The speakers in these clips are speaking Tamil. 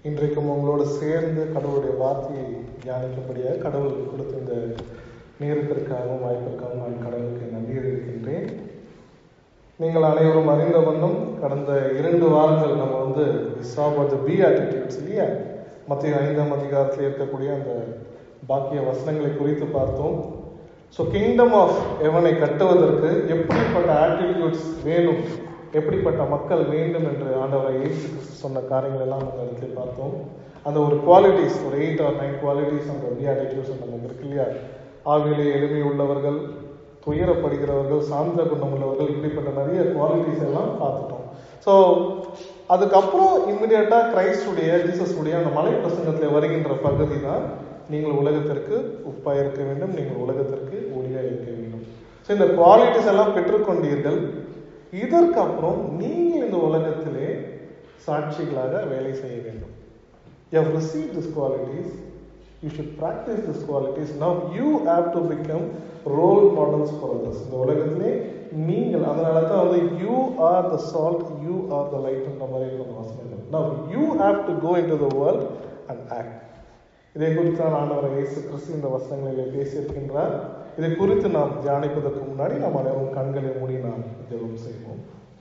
இன்றைக்கும் உங்களோடு சேர்ந்து கடவுளுடைய வார்த்தையை தியானிக்கும்படியாக கடவுள் கொடுத்த இந்த நேரத்திற்காகவும் வாய்ப்பிற்காகவும் நான் கடவுளுக்கு நன்றி இருக்கின்றேன் நீங்கள் அனைவரும் அறிந்த வண்ணம் கடந்த இரண்டு வாரங்கள் நம்ம வந்து த பி ஆட்டிடியூட்ஸ் இல்லையா மத்திய ஐந்தாம் அதிகாரத்தில் இருக்கக்கூடிய அந்த பாக்கிய வசனங்களை குறித்து பார்த்தோம் ஸோ கிங்டம் ஆஃப் எவனை கட்டுவதற்கு எப்படிப்பட்ட ஆட்டிடியூட்ஸ் வேணும் எப்படிப்பட்ட மக்கள் வேண்டும் என்று ஆண்டவரை இயேசு கிறிஸ்து சொன்ன காரியங்கள் எல்லாம் நம்ம இடத்துல பார்த்தோம் அந்த ஒரு குவாலிட்டிஸ் ஒரு எயிட் ஆர் நைன் குவாலிட்டிஸ் அந்த பி ஆட்டிடியூட்ஸ் நமக்கு இருக்கு இல்லையா ஆவிலே எளிமை உள்ளவர்கள் துயரப்படுகிறவர்கள் சாந்த குணம் உள்ளவர்கள் இப்படிப்பட்ட நிறைய குவாலிட்டிஸ் எல்லாம் பார்த்துட்டோம் ஸோ அதுக்கப்புறம் இம்மிடியட்டா கிரைஸ்டுடைய ஜீசஸுடைய அந்த மலை பிரசங்கத்தில் வருகின்ற பகுதி தான் நீங்கள் உலகத்திற்கு உப்பாக இருக்க வேண்டும் நீங்கள் உலகத்திற்கு ஒளியாக இருக்க வேண்டும் ஸோ இந்த குவாலிட்டிஸ் எல்லாம் பெற்றுக்கொண்டீர்கள் இதற்கு அப்புறம் நீங்கள் இந்த உலகத்திலே சாட்சிகளாக வேலை செய்ய வேண்டும் you have receive this qualities you should practise this qualities now you have to become role models for others இந்த உலகத்திலே நீங்கள் அதனால தான் வந்து you are the salt you are the லைட்ன்ற மாதிரி இருக்கிற வசனங்கள் now you have to go into the world and act இதை குறித்து தான் ஆண்டவர் இயேசு கிறிஸ்து இந்த வசனங்களிலே பேசியிருக்கின்றார் இதை குறித்து நாம் தியானிப்பதற்கு முன்னாடி நாம் அனைவரும் கண்களை மூடி நாம் ஜெபம் செய்வோம்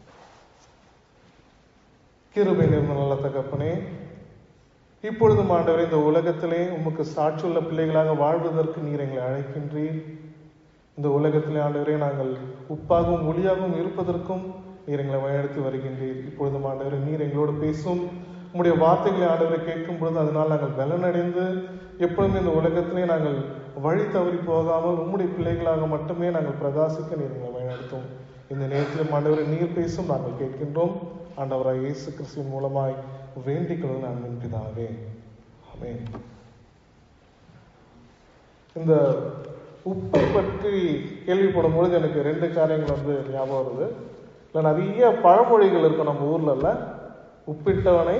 கிருபை நிறுவன நல்ல தகப்பனே இப்பொழுதும் ஆண்டவர் இந்த உலகத்திலே உமக்கு சாட்சியுள்ள பிள்ளைகளாக வாழ்வதற்கு நீர் எங்களை அழைக்கின்றீர் இந்த உலகத்திலே ஆண்டவரே நாங்கள் உப்பாகவும் ஒளியாகவும் இருப்பதற்கும் நீர் எங்களை வழிநடத்தி வருகின்றீர் இப்பொழுதும் ஆண்டவரே நீர் எங்களோடு பேசும் உம்முடைய வார்த்தைகளை ஆண்டவரை கேட்கும் பொழுது அதனால் நாங்கள் பலனடைந்து எப்பொழுதும் இந்த உலகத்திலே நாங்கள் வழி தவறி போகாமல் உம்முடைய பிள்ளைகளாக மட்டுமே நாங்கள் பிரகாசிக்க நீர் எங்களை வழிநடத்தும் இந்த நேரத்தில் ஆண்டவரை நீர் பேசும் நாங்கள் கேட்கின்றோம் ஆண்டவராய் இயேசு கிறிஸ்துவின் மூலமாய் வேண்டிக் கொள்வது நான் பிதாவே ஆமென் இந்த உப்பை பற்றி கேள்விப்படும் பொழுது எனக்கு ரெண்டு காரியங்கள் வந்து ஞாபகம் வருது இல்லை நிறைய பழமொழிகள் இருக்கும் நம்ம ஊர்ல இல்ல உப்பிட்டவனை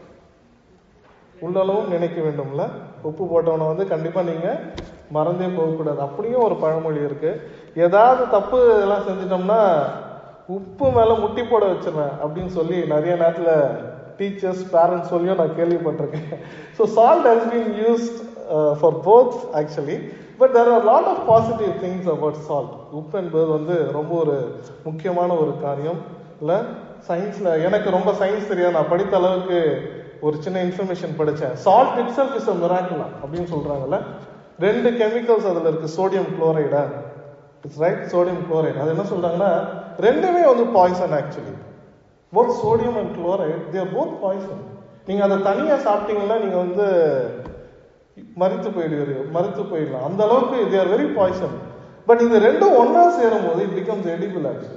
உள்ளளவும் நினைக்க வேண்டும்ல உப்பு போட்டவனை வந்து கண்டிப்பா நீங்க மறந்தே போகக்கூடாது அப்படியும் ஒரு பழமொழி இருக்கு ஏதாவது தப்பு எல்லாம் செஞ்சிட்டோம்னா உப்பு மேல முட்டி போட வச்சிருவேன் அப்படின்னு சொல்லி நிறைய நேரத்துல டீச்சர்ஸ் பேரண்ட்ஸ் சொல்லியும் நான் கேள்விப்பட்டிருக்கேன் so salt has been used for both actually but there are lot of positive things about salt உப்பு என்பது வந்து ரொம்ப ஒரு முக்கியமான ஒரு காரியம் இல்லை சயின்ஸ்ல எனக்கு ரொம்ப சயின்ஸ் தெரியாது நான் படித்த அளவுக்கு ஒரு சின்ன இன்ஃபர்மேஷன் படித்தேன் salt itself is a மிராக்கிளா அப்படின்னு சொல்றாங்கல்ல ரெண்டு கெமிக்கல்ஸ் அதுல இருக்கு சோடியம் குளோரைடா இட்ஸ் ரைட் சோடியம் குளோரைடு அது என்ன சொல்றாங்கன்னா ரெண்டுமே வந்து poison actually both sodium and chloride they're both poison நீங்க அதை தனியா சாப்பிட்டீங்கன்னா நீங்க வந்து மறித்து போயிடுவீர்கள் மறுத்து போயிடலாம் அந்த அளவுக்கு தேர் வெரி பாய்சன் பட் இது ரெண்டும் ஒன்னா சேரும் போது it becomes edible actually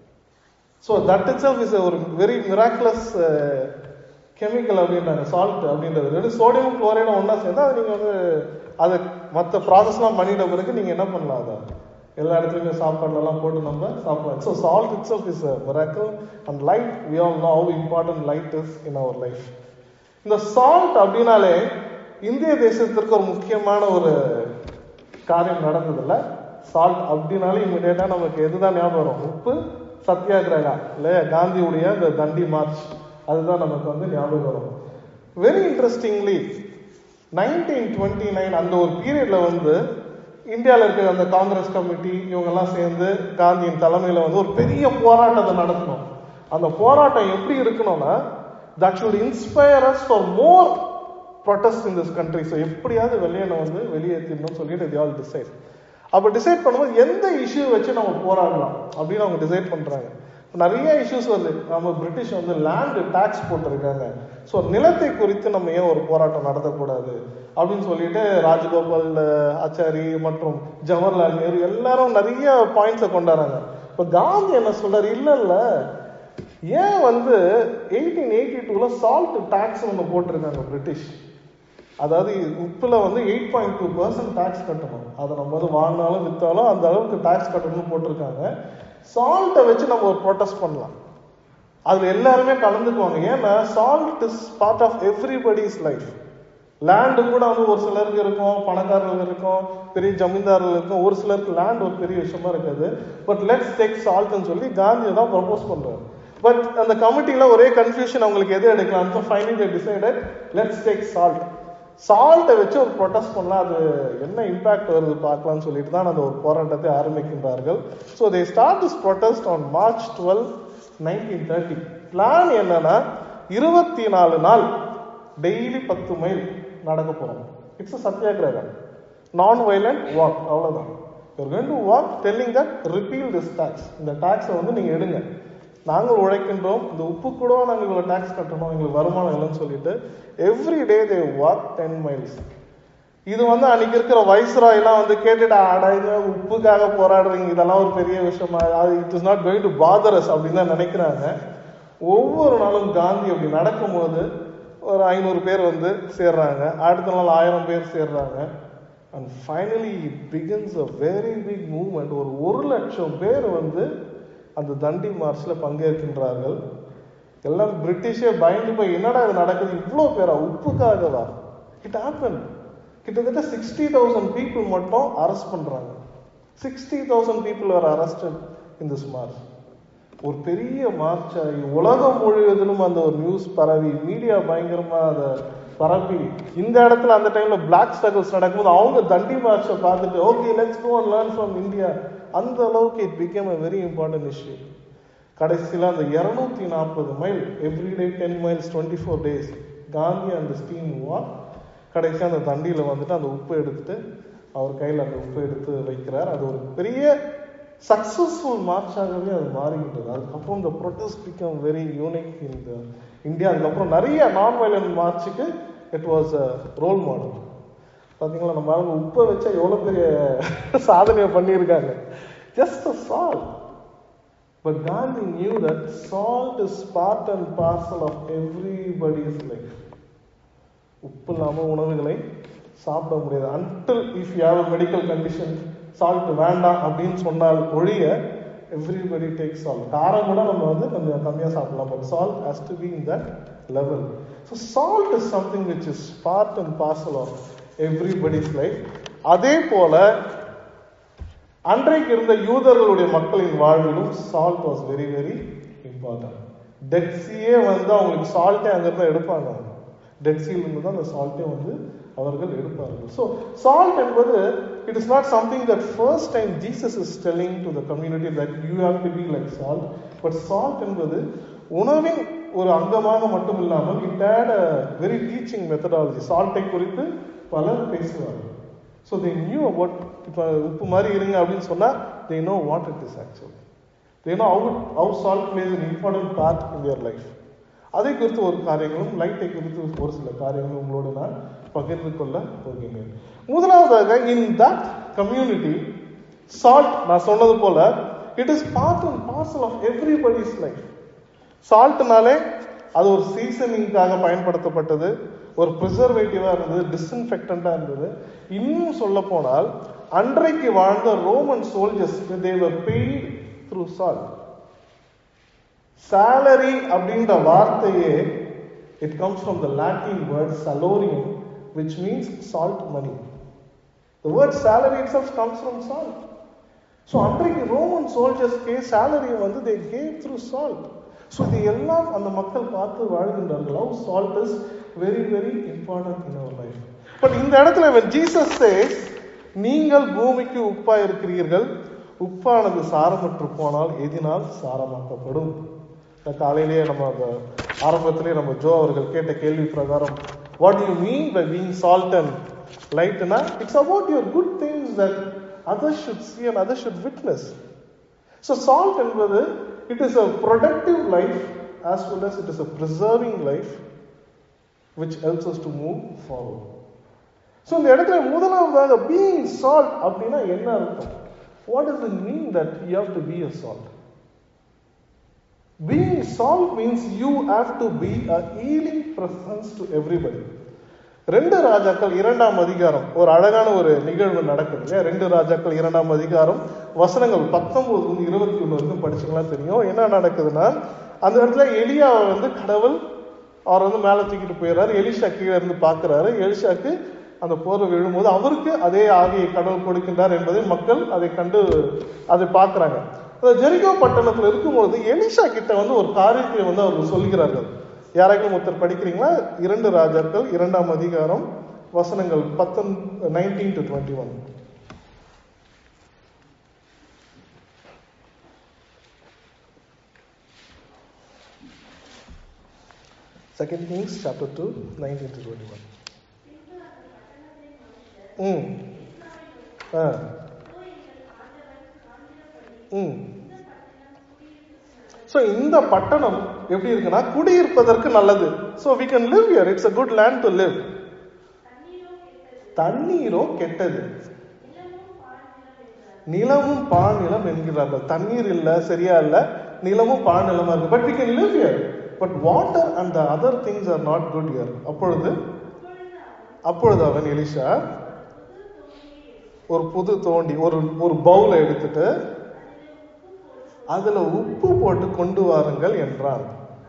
so that itself is ஒரு வெரி மிராக்குலஸ் கெமிக்கல் அப்படின்றாங்க சால்ட் அப்படின்றது ரெண்டு சோடியம் குளோரைடும் ஒன்றா சேர்ந்தா அது நீங்கள் வந்து அதை மற்ற ப்ராசஸ்லாம் பண்ணிட்ட பிறகு நீங்கள் என்ன பண்ணலாம் அதை எல்லா இடத்துலையுமே சாப்பாடுலாம் போட்டு நம்ம சாப்பிடலாம் so salt itself is miracle and light we all know how important light is in our life இந்த சால்ட் அப்படின்னாலே இந்திய தேசத்திற்கு ஒரு முக்கியமான ஒரு காரியம் நடந்ததில்ல சால்ட் அப்படின்னாலே இம்மிடியட்டா நமக்கு எதுதான் ஞாபகம் வரும் உப்பு சத்தியாகிரகா இல்லையா காந்தியுடைய இந்த தண்டி மார்ச் அதுதான் நமக்கு வந்து ஞாபகம் வரும் very interestingly nineteen twenty nine அந்த ஒரு பீரியட்ல வந்து இந்தியாவில் இருக்கிற அந்த காங்கிரஸ் கமிட்டி இவங்கெல்லாம் சேர்ந்து காந்தியின் தலைமையில வந்து ஒரு பெரிய போராட்டத்தை நடத்தணும் அந்த போராட்டம் எப்படி இருக்கணும்னா that should inspire us for more protest in this country so எப்படியாவது வெளியேன வந்து வெளியேற்றணும்னு சொல்லிட்டு they all டிசைட் அப்போ டிசைட் பண்ணும்போது எந்த இஷ்யூ வச்சு நம்ம போராடலாம் அப்படின்னு அவங்க டிசைட் பண்றாங்க நிறைய இஷ்யூஸ் வருது நம்ம பிரிட்டிஷ் வந்து லேண்ட் டாக்ஸ் போட்டிருக்காங்க ஸோ நிலத்தை குறித்து நம்ம ஏன் ஒரு போராட்டம் நடத்தக்கூடாது அப்படின்னு சொல்லிட்டு ராஜகோபால் ஆச்சாரி மற்றும் ஜவஹர்லால் நேரு எல்லாரும் நிறைய பாயிண்ட்ஸை கொண்டாடுறாங்க இப்போ காந்தி என்ன சொல்றாரு இல்ல இல்ல ஏன் வந்து எயிட்டீன் எயிட்டி டூல சால்ட் டாக்ஸ் ஒன்று போட்டிருக்காங்க பிரிட்டிஷ் அதாவது உப்புல வந்து eight point two percent tax கட்டணும் அதை நம்ம வந்து வாங்கினாலும் வித்தாலும் அந்த அளவுக்கு டாக்ஸ் கட்டணும்னு போட்டிருக்காங்க சால்ட்டை வச்சு நம்ம ஒரு ப்ரொட்டஸ்ட் பண்ணலாம் அதுல எல்லாருமே கலந்துக்குவாங்க ஏன்னா salt is part of everybody's life land கூட வந்து ஒரு சிலருக்கு இருக்கும் பணக்காரர்களுக்கு இருக்கும் பெரிய ஜமீன்தார்கள் இருக்கும் ஒரு சிலருக்கு லேண்ட் ஒரு பெரிய விஷயமா இருக்காது பட் லெட்ஸ் டேக் சால்ட்னு சொல்லி காந்தி தான் ப்ரப்போஸ் பண்றாரு பட் அந்த கமிட்டில ஒரே கன்ஃபியூஷன் அவங்களுக்கு எது எடுக்கலாம் so finally they decided let's take salt சால்ட்டை வச்சு ஒரு ப்ரொடெஸ்ட் பண்ணலாம் அது என்ன இம்பாக்ட் வருது பார்க்கலாம்னு சொல்லிட்டு தான் அந்த ஒரு போராட்டத்தை ஆரம்பிக்கின்றார்கள் so they start this protest on March twelve nineteen thirty plan என்னன்னா இருபத்தி நாலு நாள் டெய்லி பத்து மைல் நடக்க போறோம் இட்ஸ் சத்தியாகிரகம் நான் வயலண்ட் வாக் அவ்வளவுதான் you're going to walk telling that repeal this tax இந்த டாக்ஸை வந்து நீங்க எடுங்க நாங்கள் உழைக்கின்றோம் இந்த உப்பு கூட நாங்கள் இவ்வளோ டாக்ஸ் கட்டணும் எங்களுக்கு வருமானம் இல்லைன்னு சொல்லிட்டு every day they walk ten miles இது வந்து அன்னைக்கு இருக்கிற வைஸ்ராய் எல்லாம் வந்து கேட்டுட்டு அடைங்க உப்புக்காக போராடுறீங்க இதெல்லாம் ஒரு பெரிய விஷயமா அது it is not going to bother us அப்படின்னு தான் நினைக்கிறாங்க ஒவ்வொரு நாளும் காந்தி அப்படி நடக்கும்போது ஒரு ஐநூறு பேர் வந்து சேர்றாங்க அடுத்த நாள் ஆயிரம் பேர் சேர்றாங்க and finally it begins a very big movement ஒரு ஒரு லட்சம் பேர் வந்து அந்த தண்டி மார்ச்ல பங்கேற்கின்றார்கள் எல்லாம் பிரிட்டிஷே பயந்து போய் என்னடா இது நடக்குது இவ்வளோ பேரா உப்புக்காகவா இட் ஹேப்பன் கிட்டத்தட்ட சிக்ஸ்டி தௌசண்ட் பீப்புள் மட்டும் அரெஸ்ட் பண்றாங்க sixty thousand people are arrested in this march ஒரு பெரிய மார்ச் ஆகி உலகம் முழுவதிலும் அந்த ஒரு நியூஸ் பரவி மீடியா பயங்கரமா அதை பரப்பி இந்த இடத்துல அந்த டைம்ல பிளாக் ஸ்ட்ரகிள்ஸ் நடக்கும்போது அவங்க தண்டி மார்ச்சை பார்த்துட்டு okay let's go and learn from India அந்த அளவுக்கு it became a very important issue கடைசியில் அந்த இருநூத்தி நாற்பது mile everyday ten miles twenty four days Gandhi அந்த ஸ்டீம் வாக் கடைசியாக அந்த தண்டியில் வந்துட்டு அந்த உப்பு எடுத்துட்டு அவர் கையில் அந்த உப்பு எடுத்து வைக்கிறார் அது ஒரு பெரிய சக்சஸ்ஃபுல் மார்ச்சாகவே அது மாறிக்கிட்டது அதுக்கப்புறம் இந்த ப்ரொட்டஸ்ட் பிகம் வெரி யூனிக் இந்த இந்தியா அதுக்கப்புறம் நிறைய நான் வயலண்ட் மார்ச்சுக்கு it was a role model பார்த்தீங்களா நம்ம ஆளுங்க உப்பை வச்சா எவ்வளோ பெரிய சாதனையை பண்ணியிருக்காங்க just a salt but Gandhi knew that salt is part and parcel of everybody's life உப்பு இல்லாமல் உணவுகளை சாப்பிட முடியாது until if you have medical condition salt வேண்டாம் அப்படின்னு சொன்னால் ஒழிய எவ்ரிபடி டேக் சால்ட் காரம் கூட நம்ம வந்து கொஞ்சம் கம்மியாக சாப்பிடலாம் but salt has to be in that level so salt is something which is part and parcel of everybody's life அதே போல அன்றைக்கு இருந்த யூதர்களுடைய மக்களின் வாழ்விலும் salt was very very important டெக்ஸியே வந்து அவங்களுக்கு சால்ட்டே அங்கிருந்து எடுப்பாங்க டெக்ஸியில் இருந்து தான் அந்த சால்ட்டே வந்து அவர்கள் எடுப்பார்கள் ஸோ சால்ட் என்பது it is not something that first time Jesus is telling to the community that you have to be like salt but salt என்பது உணவின் ஒரு அங்கமாக மட்டும் இல்லாமல் it had a very teaching methodology சால்ட்டை குறித்து பலர் பேசுவார்கள் ஸோ தே நியூ அபவுட் இப்போ உப்பு மாதிரி இருங்க அப்படின்னு சொன்னால் they know what it is actually they know how how salt plays an important part in your life அதை குறித்து ஒரு காரியங்களும் லைட்டை குறித்து ஒரு சில காரியங்களும் உங்களோடு நான் பகிர்ந்து கொள்ள போகிறேன் முதலாவதாக இன் தட் கம்யூனிட்டி சால்ட் நான் சொன்னது போல it is part and parcel of everybody's life சால்ட்னாலே அது ஒரு சீசனிங்காக பயன்படுத்தப்பட்டது ஒரு ப்ரிசர்வேட்டிவா இருந்தது டிஸ்இன்ஃபெக்டண்டா இருந்தது இன்னும் சொல்ல போனால் அன்றைக்கு வாழ்ந்த Roman soldiers they were paid through salt salary அப்படின்ற வார்த்தையே it comes from the Latin word salarium which means salt money the word salary itself comes from salt so அன்றைக்கு ரோமன் சோல்ஜர்ஸ்க்கே சேலரியை வந்து they gave through salt so இது எல்லாம் அந்த மக்கள் பார்த்து வாழ்கின்றார்கள் how salt is very very important in our life but இந்த இடத்துல when ஜீசஸ் says நீங்கள் பூமிக்கு உப்பா இருக்கிறீர்கள் உப்பானது சாரமற்று போனால் எதினால் சாரமாக்கப்படும் இந்த காலையிலேயே நம்ம அந்த ஆரம்பத்திலேயே நம்ம ஜோ அவர்கள் கேட்ட கேள்வி பிரகாரம் what you mean by being salt and லைட்னா it's about your good things that other should see and other should witness so salt என்பது it is a productive life as well as it is a preserving life which helps us to move forward so இந்த இடத்துல முதலாவதாக பீயிங் சால்ட் அப்படின்னா என்ன அர்த்தம் what is it mean that you have to be a salt Being salt means you have to be a healing presence to everybody. ரெண்டு ராஜாக்கள் இரண்டாம் அதிகாரம் ஒரு அழகான ஒரு நிகழ்வு நடக்குது இல்லையா ரெண்டு ராஜாக்கள் இரண்டாம் அதிகாரம் வசனங்கள் பத்தொன்பது வந்து இருபத்தி ஒன்று வரைக்கும் படிச்சுக்கலாம் தெரியும் என்ன நடக்குதுன்னா அந்த இடத்துல எலியாவை வந்து கடவுள் அவர் வந்து மேலே தூக்கிட்டு போயிடுறாரு எலிஷா கீழே இருந்து பார்க்குறாரு எலிஷாக்கு அந்த போர்வை விழும்போது அவருக்கு அதே ஆவியை கடவுள் கொடுக்கின்றார் என்பதை மக்கள் அதை கண்டு அதை பார்க்குறாங்க அந்த ஜெரிகோ பட்டணத்துல இருக்கும்போது எலிஷா கிட்ட வந்து ஒரு காரியத்தை வந்து அவர்கள் சொல்கிறார்கள் யாராச்சும் ஒருத்தர் படிக்கிறீங்களா இரண்டு ராஜாக்கள் இரண்டாம் அதிகாரம் வசனங்கள் பத்தொன் nineteen to twenty one second Kings chapter two nineteen to twenty one hmm ah ம் ஸோ இந்த பட்டணம் எப்படி இருக்குன்னா குடியிருப்பதற்கு நல்லது so we can live here it's a good land to live தண்ணீரோ கெட்டது நிலமும் பாநிலம் என்கிறார்கள் தண்ணீர் இல்ல சரியா இல்ல நிலமும் பாநிலமா இருக்கு but we can live here but water and other things are not good here அப்பொழுது அப்பொழுது அவன் எலிஷா ஒரு புது தோண்டி ஒரு ஒரு பவுலை எடுத்துட்டு அதுல உப்பு போட்டு கொண்டு வாருங்கள் என்றான்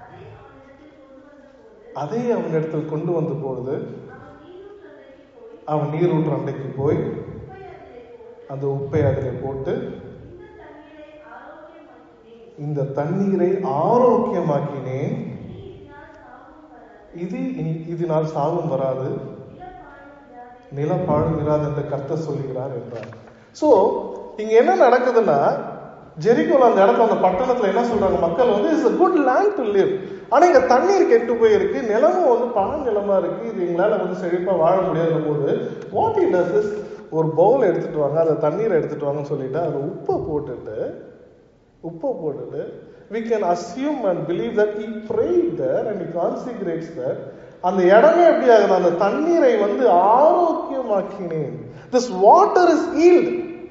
அதை அவன் இடத்தில் கொண்டு வந்த பொழுது அவன் நீரூற்று அண்டைக்கு போய் அந்த உப்பை அதில் போட்டு இந்த தண்ணீரை ஆரோக்கியமாக்கினேன் இது இனி- இதனால் சாவும் வராது நிலப்பாழும் இராது என்று கர்த்தர் சொல்லுகிறார் என்றார் சோ இங்க என்ன நடக்குதுன்னா ஜெரிகோல அந்த இடத்துல அந்த பட்டணத்துல என்ன சொல்றாங்க மக்கள் வந்து it's a good land to live ஆனா இங்க தண்ணீர் கெட்டு போயிருக்கு நிலமும் வந்து பாழ் நிலமா இருக்கு இது எங்களால வந்து செழிப்பா வாழ முடியாத போது வாட் இட் டஸ் இஸ் ஒரு பவுல் எடுத்துட்டு வாங்க அந்த தண்ணீரை எடுத்துட்டு வாங்கன்னு சொல்லிட்டு அதுல உப்பை போட்டுட்டு உப்பை போட்டுட்டு we can assume and believe that he prayed there and he consecrates that அந்த இடமே எப்படி ஆகுது அந்த தண்ணீரை வந்து ஆரோக்கியமாக்கினேன் this water is healed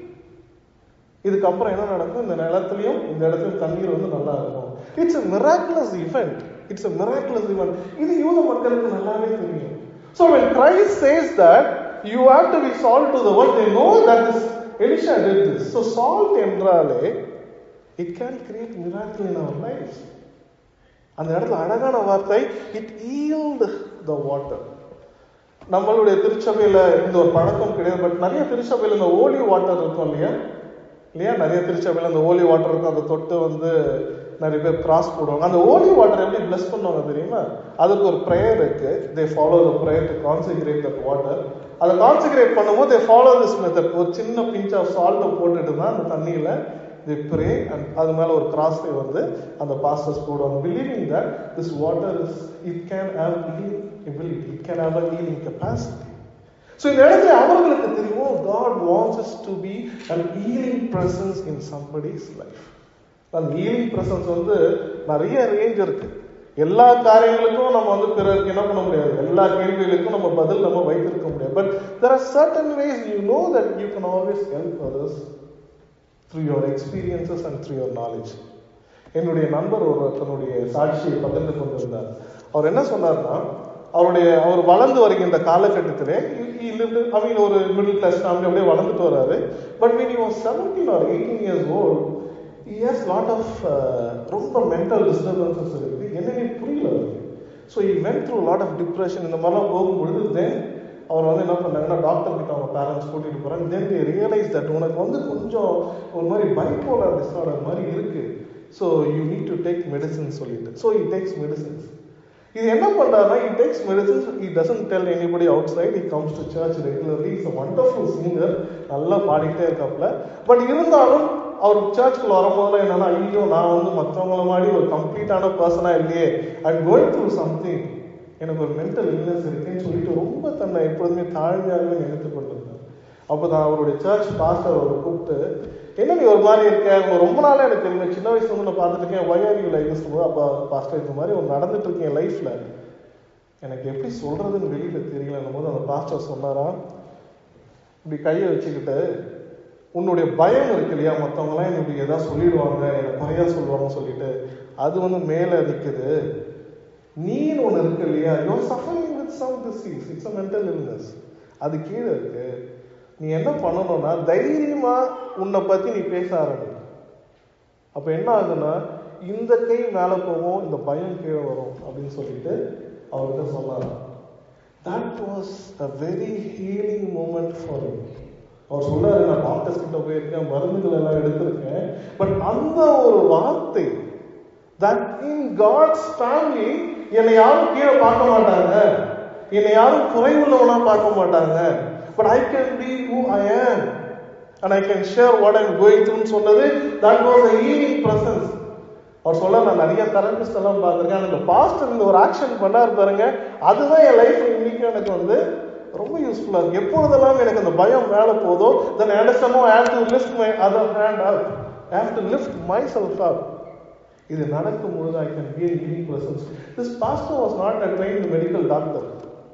இதுக்கப்புறம் என்ன நடக்கும் இந்த நிலத்திலையும் இந்த இடத்துல தண்ணீர் வந்து நல்லா இருக்கும் it's a miraculous event it's a miraculous event இது யூத மக்களுக்கு நல்லாவே தெரியும் so when Christ says that you have to be salt to the world they know that this Elisha did this so salt என்றாலே it can create miracle in our lives அந்த இடத்துல அழகான வார்த்தை இட் ஈல்ட் த வாட்டர் நம்மளுடைய திருச்சபையில இந்த ஒரு பழக்கம் கிடையாது பட் நிறைய திருச்சபையில இந்த ஓலி வாட்டர் இருக்கும் இல்லையா இல்லையா நிறைய திருச்சபையில அந்த ஓலி வாட்டர் இருக்கும் அதை தொட்டு வந்து நிறைய பேர் கிராஸ் போடுவாங்க அந்த ஓலி வாட்டர் எப்படி பிளஸ் பண்ணுவாங்க தெரியுமா அதுக்கு ஒரு ப்ரேயர் இருக்கு they follow the prayer to concentrate that water அதை கான்சென்ட்ரேட் பண்ணும்போது தே ஃபாலோ திஸ் மெத்தட் ஒரு சின்ன பிஞ்ச் ஆஃப் சால்ட்டை போட்டுட்டு தான் அந்த தண்ணியில தி ப்ரே அண்ட் அது மேல ஒரு கிராஸ்ல வந்து அந்த பாஸ்டர்ஸ் போடுவாங்க believing that this water is it can have healing ability it can have a healing capacity so இந்த இடத்துல அவர்களுக்கு தெரியும் God wants us to be an healing presence in somebody's life அந்த ஹீலிங் பிரசன்ஸ் வந்து நிறைய ரேஞ்ச் இருக்கு எல்லா காரியங்களுக்கும் நம்ம வந்து பிறருக்கு என்ன பண்ண முடியாது எல்லா கேள்விகளுக்கும் நம்ம பதில் நம்ம வைத்திருக்க முடியாது but there are certain ways you know that you can always help others through your experiences and through your knowledge என்னுடைய நண்பர் ஒரு தன்னுடைய சாட்சியை பகிர்ந்து கொண்டிருந்தார் அவர் என்ன சொன்னார்னா அவருடைய அவர் வளர்ந்து வருகின்ற காலகட்டத்திலே அவங்க ஒரு மிடில் கிளாஸ் ஃபேமிலி அப்படியே வளர்ந்துட்டு வராரு but when he was 17 or 18 years old he has lot of uh, ரொம்ப மென்டல் டிஸ்டர்பன்சஸ் இருக்கு என்னன்னே புரியல அவருக்கு so he went through a lot of depression இந்த மாதிரிலாம் போகும்பொழுது தென் அவர் வந்து என்ன பண்ணாங்கன்னா டாக்டர் கிட்ட அவங்க பேரண்ட்ஸ் கூட்டிட்டு போறாங்க தென் they ரியலைஸ் தட் உனக்கு வந்து கொஞ்சம் ஒரு மாதிரி பைப்போலர் டிஸார்டர் மாதிரி இருக்கு so you need to take medicine சொல்லிட்டு ஸோ he டேக்ஸ் மெடிசன்ஸ் இது என்ன பண்றாருன்னா he takes medicines he doesn't tell anybody outside he comes to church regularly he's a wonderful singer நல்லா பாடிக்கிட்டே இருக்காப்ல பட் இருந்தாலும் அவர் சர்ச்சுக்குள்ள வரும்போதெல்லாம் என்னன்னா ஐயோ நான் வந்து மற்றவங்கள மாதிரி ஒரு கம்ப்ளீட்டான பர்சனா இல்லையே ஐ கோயிங் த்ரூ சம்திங் எனக்கு ஒரு மென்டல் இல்னஸ் இருக்குன்னு சொல்லிட்டு ரொம்ப தன்னை எப்பொழுதுமே தாழ்மையாகவே நினைத்து கொண்டிருந்தார் அப்போதான் அவருடைய சர்ச் பாஸ்டர் அவரை கூப்பிட்டு என்ன நீ ஒரு மாதிரி இருக்க உங்க ரொம்ப நாளா எனக்கு தெரியும் சின்ன வயசுல இருந்து நான் பார்த்துட்டு இருக்கேன் ஒய் யூ லைக் போது அப்பா பாஸ்டர் இந்த மாதிரி ஒரு நடந்துட்டு இருக்கேன் லைஃப்ல எனக்கு எப்படி சொல்றதுன்னு வெளியில தெரியலன்னும் போது அந்த பாஸ்டர் சொன்னாரா இப்படி கையை வச்சுக்கிட்டு உன்னுடைய பயம் இருக்கு இல்லையா மற்றவங்களாம் எனக்கு இப்படி ஏதாவது சொல்லிடுவாங்க எனக்கு குறையா சொல்லுவாங்கன்னு சொல்லிட்டு அது வந்து மேல நிக்குது நீன்னு ஒண்ணு இருக்கு இல்லையா you're suffering with some disease it's a mental illness அது கீழே இருக்கு நீ என்ன பண்ணணும்னா தைரியமா உன்னை பத்தி நீ பேச ஆரம்பி அப்ப என்ன ஆகுதுன்னா இந்த கை மேல போகும் இந்த பயம் கீழே வரும் அப்படின்னு சொல்லிட்டு அவர்கிட்ட சொன்னார் that was a very healing moment for you அவர் சொல்றாரு நான் டாக்டர்ஸ் கிட்ட போயிருக்கேன் மருந்துகள் எல்லாம் எடுத்திருக்கேன் பட் அந்த ஒரு வார்த்தை தட் இன் காட்ஸ் ஃபேமிலி என்னை யாரும் கீழே பார்க்க மாட்டாங்க என்னை யாரும் குறைவுள்ளவனா பார்க்க மாட்டாங்க but I can be who I am and I can share what I'm going த்ரூன்னு சொன்னது that was a healing presence அவர் சொல்ல நான் நிறைய தெரபிஸ்ட் எல்லாம் பார்த்துருக்கேன் அந்த பாஸ்டர் இந்த ஒரு ஆக்ஷன் பண்ணார் பாருங்க அதுதான் என் லைஃப் இன்னைக்கு எனக்கு வந்து ரொம்ப யூஸ்ஃபுல்லா இருக்கு எப்பொழுதெல்லாம் எனக்கு அந்த பயம் மேல போதோ then I understand I have to lift my other hand up I have to lift myself up இது நடக்கும் பொழுது I can be healing presence this pastor was not a train medical doctor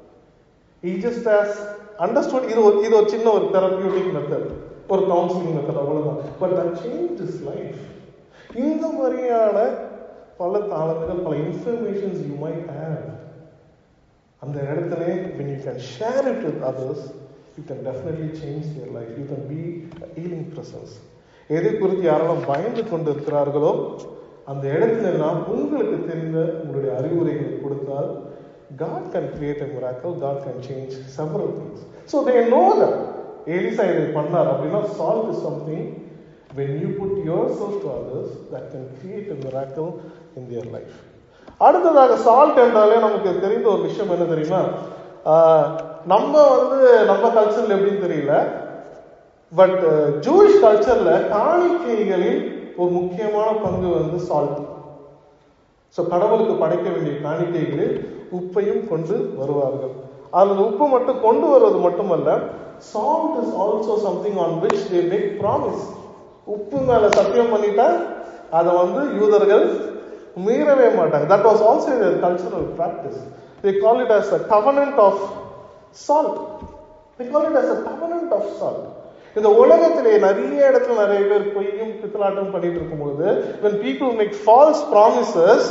he just has understood இது ஒரு இது ஒரு சின்ன ஒரு தெரபியூட்டிக் மெத்தட் ஒரு கவுன்சிலிங் மெத்தட் அவ்வளவுதான் but that changed his life இந்த மாதிரியான பல தாளங்கள் பல இன்ஃபர்மேஷன்ஸ் யூ மைட் ஹேவ் அந்த இடத்துல when you can share it with others you can definitely change their life you can be a healing presence எதை குறித்து யாரெல்லாம் பயந்து கொண்டு இருக்கிறார்களோ அந்த இடத்துல எல்லாம் உங்களுக்கு தெரிந்த உங்களுடைய அறிவுரைகளை கொடுத்தால் God can create a miracle, God can change several things. So they know that. Elisha இதை பண்ணார் அப்படின்னா salt is something when you put yourself to others that can create a miracle in their life. அடுத்ததாக சால்ட் என்றாலே நமக்கு தெரிந்த ஒரு விஷயம் என்ன தெரியுமா ஆஹ் நம்ம வந்து நம்ம கல்ச்சர்ல எப்படின்னு தெரியல பட் ஜூயிஷ் கல்ச்சர்ல காணிக்கைகளில் ஒரு முக்கியமான பங்கு வந்து சால்ட் ஸோ கடவுளுக்கு படைக்க வேண்டிய காணிக்கைகளில் உப்பையும் கொண்டு வருவார்கள் அதில் உப்பு மட்டும் கொண்டு வருவது மட்டுமல்ல salt is also something on which they make promise உப்பு மேல சத்தியம் பண்ணிட்டா அதை வந்து யூதர்கள் மீறவே மாட்டாங்க that was also cultural practice they call it as a covenant of salt they call it as a covenant of salt இந்த உலகத்திலே நிறைய இடத்துல நிறைய பேர் பொய்யும் பித்தலாட்டம் பண்ணிட்டு இருக்கும்போது when people make false promises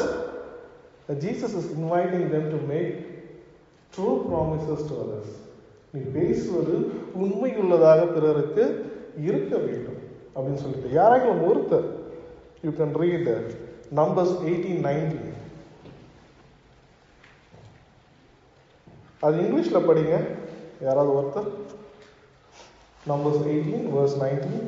Jesus is inviting them to make true promises to others நீ பேசுவது உண்மையுள்ளதாக பிறருக்கு இருக்க வேண்டும் அப்படின்னு சொல்லிட்டு யாராவது ஒருத்தர் you can read Numbers eighteen nineteen அது இங்கிலீஷ்ல படிங்க யாராவது ஒருத்தர் Numbers 18, verse 19.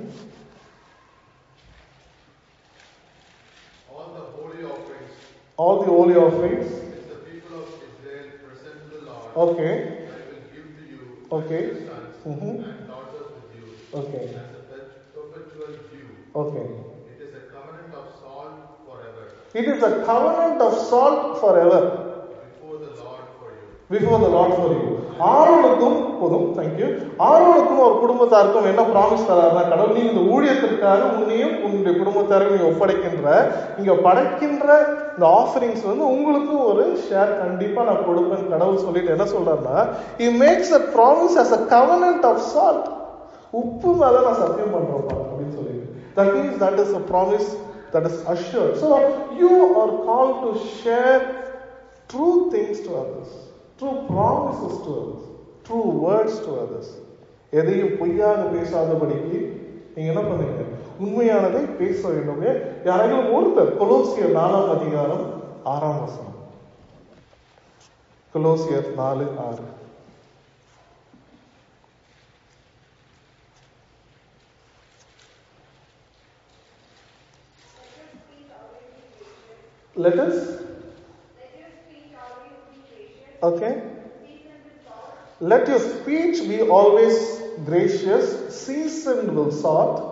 All the holy offerings All the holy offerings. which the people of Israel present to the Lord, Okay. I will give to you Okay. as your sons Mhm. and daughters with you Okay. as a per- perpetual due. Okay. It is a covenant of salt forever It is a covenant of salt forever before the Lord for you. before the Lord for you. ஆரோனுக்கும் போதும் தேங்க்யூ ஆரோனுக்கும் ஒரு குடும்பத்தாருக்கும் என்ன ப்ராமிஸ் தராருன்னா கடவுள் நீ இந்த ஊழியத்திற்காக உன்னையும் உன்னுடைய குடும்பத்தாரையும் நீ ஒப்படைக்கின்ற இங்க படைக்கின்ற இந்த ஆஃபரிங்ஸ் வந்து உங்களுக்கும் ஒரு ஷேர் கண்டிப்பா நான் கொடுப்பேன் கடவுள் சொல்லிட்டு என்ன சொல்றாருன்னா he makes a promise as a covenant of salt உப்பு மேல நான் சத்தியம் பண்றேன்ப்பா அப்படின்னு சொல்லிட்டு that means that is a promise that is assured so you are called to share true things to others, true promises to others, true words to others. எதையும் பொய்யாக பேசாதபடிக்கு நீங்க என்ன பண்ணுங்க உண்மையானதை பேச வேண்டும் யாரையும் ஒருத்தர் கொலோசியர் நாலாம் அதிகாரம் ஆறாம் வசனம் கொலோசியர் நாலு ஆறு Let us, okay? Let your speech be always gracious, seasoned with salt,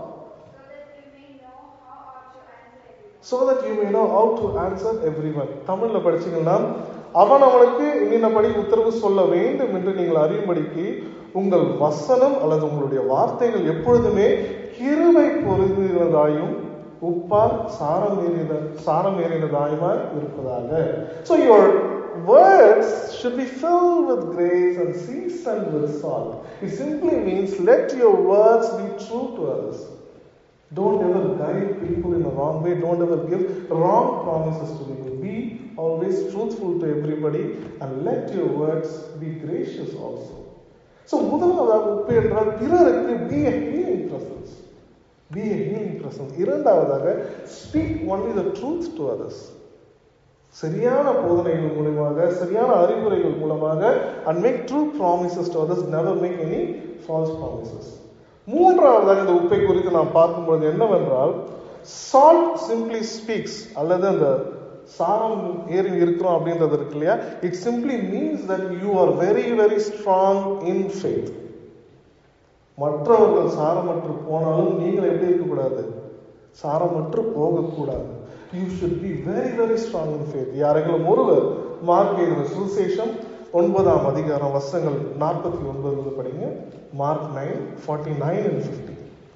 so that you may know how to answer everyone. தமிழ்ல படிச்சீங்கன்னா அவன் அவனுக்கு இன்னினபடி உத்தரவு சொல்ல வேண்டும் என்று நீங்கள் அறியும்படிக்கு உங்கள் வசனம் அல்லது உங்களுடைய வார்த்தைகள் எப்பொழுதுமே கிருபை பொருந்தினதாயும் உப்பால் சாரமேறின சாரமேறினதாயுமாய் இருப்பதாக so your words should be filled with grace and seasoned with salt it simply means let your words be true to others don't ever guide people in a wrong way. Don't ever give wrong promises to people. Be always truthful to everybody and let your words be gracious also. So, முதலாவதாக உப்பு என்றால் பிறருக்கு be a healing presence. Be a healing presence. இரண்டாவதாக speak only the truth to others. சரியான போதனைகள் மூலமாக சரியான அறிவுரைகள் மூலமாக and make true promises to others never make any false promises மூன்றாவதாக இந்த உப்பை குறித்து நாம் பார்க்கும்பொழுது என்னவென்றால் சால்ட் சிம்பிளி ஸ்பீக்ஸ் அல்லது அந்த சாரம் ஏறி இருக்கிறோம் அப்படின்றது இருக்கு இல்லையா it simply means that you are very very strong in faith மற்றவர்கள் சாரமற்று போனாலும் நீங்கள் எப்படி இருக்கக்கூடாது சாரமற்று போகக்கூடாது you should be very very strong in faith யாரெങ്കിലും ஒருவர் மார்க் எழுதின சுசேஷம் ஒன்பதாம் அதிகாரம் வசனங்கள் நாற்பத்தி ஒன்பது படிங்க Mark nine forty nine and fifty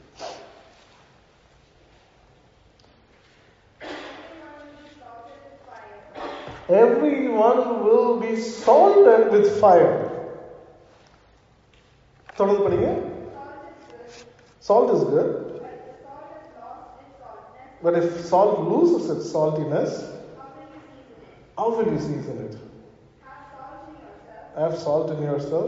Everyone will be salted with fire. தொடர்ந்து படிங்க Salt is good, but if salt loses its saltiness, how will you season it? Have salt in yourself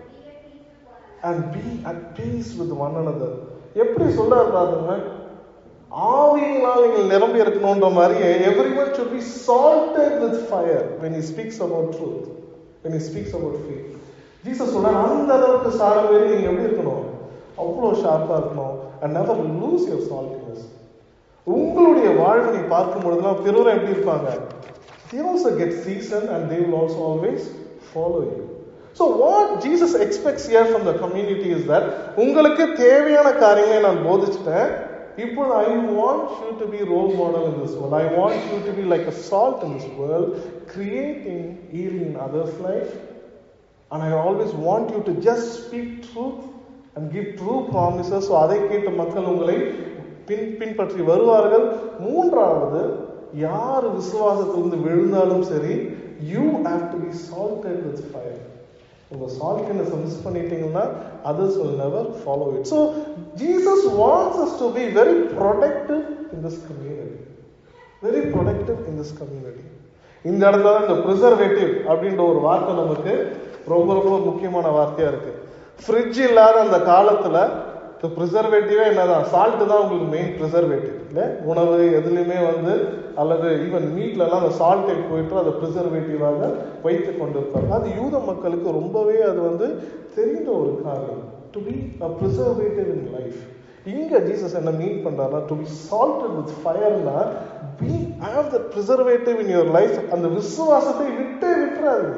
and be at peace with one another. எப்படி சொல்றாரு பாருங்க ஆவியினால் நீங்கள் நிரம்பி இருக்கணும்ன்ற மாதிரி everyone should be salted with fire when he speaks about truth when he speaks about faith Jesus சொல்றாரு அந்த அளவுக்கு சாரம் வேறு நீங்க எப்படி இருக்கணும் அவ்வளோ ஷார்ப்பா இருக்கணும் and never lose your saltiness உங்களுடைய வாழ்வை நீ பார்க்கும் பொழுதுலாம் பிறரும் எப்படி இருப்பாங்க they also get seasoned and they will also always follow you so what jesus expects here from the community is that உங்களுக்கு தேவையான காரியங்களை நான் போதிச்சிட்டேன் இப்போது I want you to be role model in this world I want you to be like a salt in this world creating heal in others life and I always want you to just speak truth and give true promises so அதை கேட்ட மக்கள் உங்களை பின் பின்பற்றி வருவார்கள் மூன்றாவது யார் விசுவாசத்திலிருந்து விழுந்தாலும் சரி you have to be salted with fire உங்க சால்ட்னஸ் மிஸ் பண்ணிட்டீங்கன்னா others will never follow it so jesus wants us to be very protective in this community very protective in this community இந்த இடத்துல தான் இந்த ப்ரிசர்வேட்டிவ் அப்படின்ற ஒரு வார்த்தை நமக்கு ரொம்ப ரொம்ப முக்கியமான வார்த்தையா இருக்கு ஃப்ரிட்ஜ் இல்லாத அந்த காலத்துல இந்த ப்ரிசர்வேட்டிவே என்னதான் சால்ட் தான் உங்களுக்கு மெயின் ப்ரிசர்வேட்டிவ் இல்ல உணவு எதுலையுமே வந்து அல்லது ஈவன் மீட்ல எல்லாம் அந்த சால்ட்டை போயிட்டு அதை ப்ரிசர்வேட்டிவாக வைத்து கொண்டிருப்பாங்க அது யூத மக்களுக்கு ரொம்பவே அது வந்து தெரிந்த ஒரு காரியம் to be a preservative in life இங்க ஜீசஸ் என்ன மீன் பண்றாருன்னா டு பி சால்டட் வித் ஃபயர்னா be have the preservative in your life அந்த விசுவாசத்தை விட்டே விட்டுறாதீங்க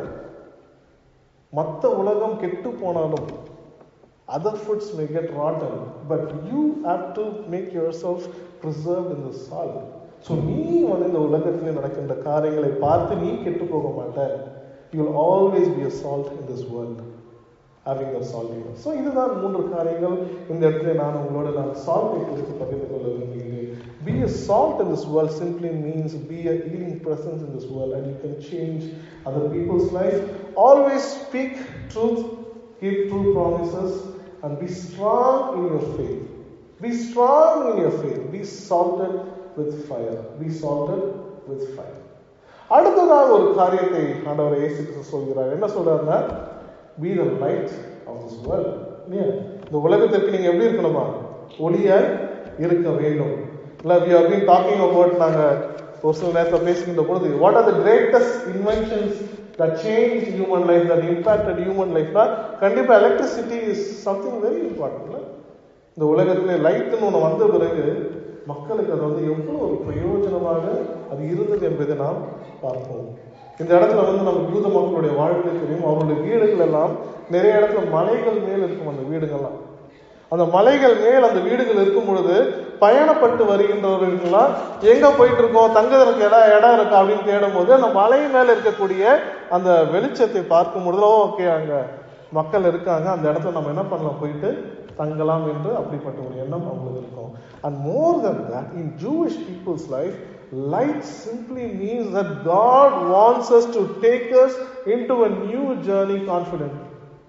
மற்ற உலகம் கெட்டு போனாலும் other foods may get rotten but you have to make yourself preserve in the salt so நீ வந்து இந்த உலகத்திலே நடக்கின்ற காரியங்களை பார்த்து நீ கெட்டு போக மாட்ட you will always be a salt in this world having a salt so இதுதான் மூன்று காரியங்கள் இந்த இடத்துல நான் உங்களோட நான் சால்ட்டை குறித்து பகிர்ந்து கொள்ள விரும்புகிறேன் Be a salt in this world simply means be a healing presence in this world and you can change other people's life. Always speak truth, give true promises, and be strong in your faith. Be strong in your faith. Be salted with fire. Be salted with fire. அடுத்ததாக ஒரு காரியத்தை ஆண்டவர் இயேசு கிறிஸ்து சொல்கிறார் என்ன சொல்றாருன்னா be the light of this world இல்லையா இந்த உலகத்திற்கு நீங்க எப்படி இருக்கணுமா ஒளியாய் இருக்க வேண்டும் இல்ல we are been talking about நாங்க ஒரு சில நேரத்தில் பேசுகின்ற பொழுது what are the greatest inventions that changed human life that impacted human life னா கண்டிப்பா electricity is something very important இந்த உலகத்திலே லைட்னு ஒன்று வந்த பிறகு மக்களுக்கு அது வந்து எவ்வளவு ஒரு பிரயோஜனமாக அது இருந்தது என்பதை நாம் பார்ப்போம் இந்த இடத்துல வந்து நம்ம யூத மக்களுடைய வாழ்க்கை தெரியும் அவருடைய வீடுகள் எல்லாம் நிறைய இடத்துல மலைகள் மேல் இருக்கும் அந்த வீடுகள்லாம் அந்த மலைகள் மேல் அந்த வீடுகள் இருக்கும் பொழுது பயணப்பட்டு வருகின்றவர்கள்லாம் எங்க போயிட்டு இருக்கோம் தங்குறதுக்கு இடம் இடம் இருக்கா அப்படின்னு தேடும் போது அந்த மலை மேல இருக்கக்கூடிய அந்த வெளிச்சத்தை பார்க்கும் பொழுது ஓகே அங்க மக்கள் இருக்காங்க அந்த இடத்துல நம்ம என்ன பண்ணலாம் போயிட்டு தங்கலாம் என்று அப்படிப்பட்ட ஒரு எண்ணம் அவங்களுக்கு இருக்கும் and more than that in Jewish people's life light simply means that God wants us to take us into a new journey confidently